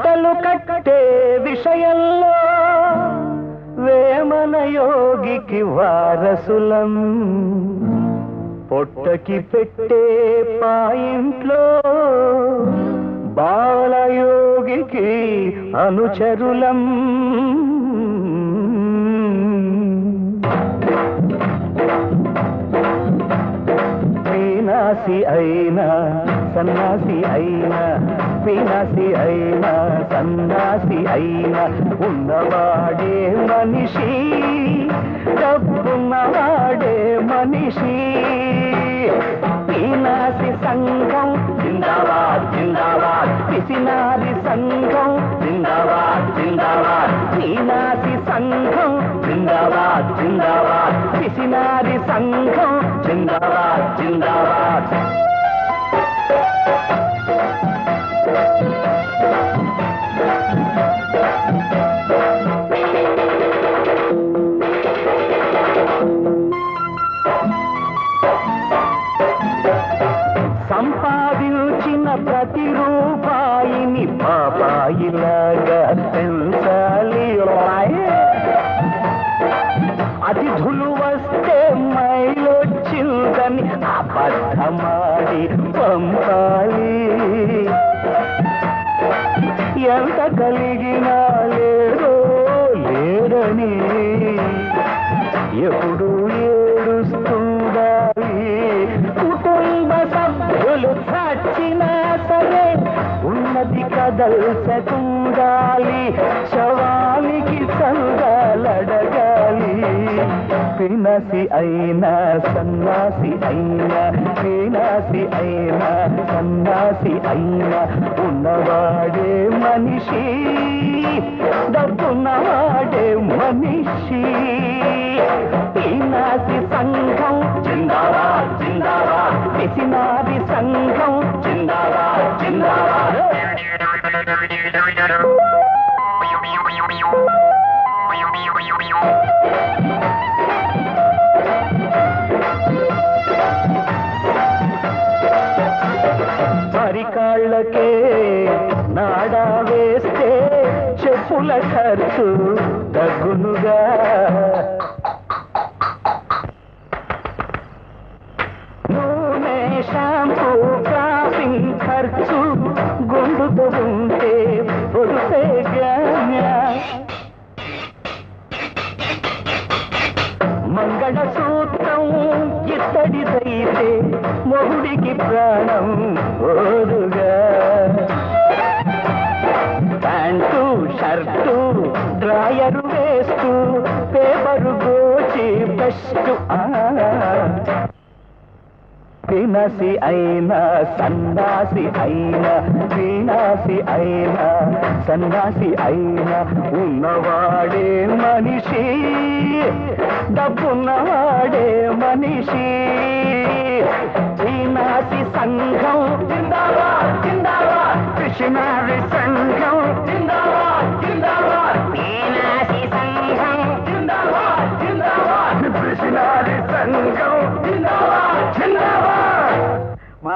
మూటలు కట్టే విషయంలో వేమన యోగికి వారసులం పొట్టకి పెట్టే పాయింట్లో బాలయోగికి అనుచరులం వీనాసి అయినా సన్నాసి అయినా వీనాసి అయినా సన్నాసి అయినా ఉన్నవాడే మనిషి డబ్బున్నవాడే మనిషి వీనాసి సంఘం జిందాబాద్ జిందాబాద్ పిసినారి సంఘం జిందాబాద్ జిందాబాద్ వీనాసి సంఘం జిందాబాద్ జిందాబాద్ పిసినారి సంఘం జిందాబాద్ జిందాబాద్ సంపాదించిన ప్రతి రూపాయిని పాపాయిలాగా పెంచాలి రాయ్. అతిథులు వస్తే మైలొచ్చిందని అబద్ధమాడి పంపాలి ఎంత కలిగినా లేదో లేదని ఎప్పుడు ఏడుస్తుండాలి కుటుంబ సభ్యులు చచ్చినా సరే ఉన్నది కదల్చకుండాలి శవానికి చందాలడగాలి పినసి అయినా సన్నాసి అయినా పినాసి అయినా సన్నాసి అయినా ఉన్నవాడే మనిషి డబ్బున్నవాడే మనిషి పినాసి సంఘం జిందాబాద్ జిందాబాద్ పిసినారి సంఘం జిందాబాద్ జిందాబాద్ పరికాళ్ళకే నాడా వేస్తే చెప్పుల ఖర్చు తగ్గునుగా నూనె షాంపూ క్రాపింగ్ ఖర్చు గుండుతో ఉంటే పొడుసేగా మంగళ సూత్రం ఇత్తడిదైతే మొగుడికి ప్రాణం ఓరుగా ప్యాంటు షర్టు డ్రాయరు వేస్తూ పేపరు గోచి బెస్ట్ వినసి అయినా సన్నాసి అయినా వినాసి అయినా సన్నాసి అయినా ఉన్నవాడే మనిషి డబ్బున్నవాడే మనిషి చీనాసి సంఘం జిందాబాద్ జిందాబాద్ కృష్ణారి సంఘం జిందాబాద్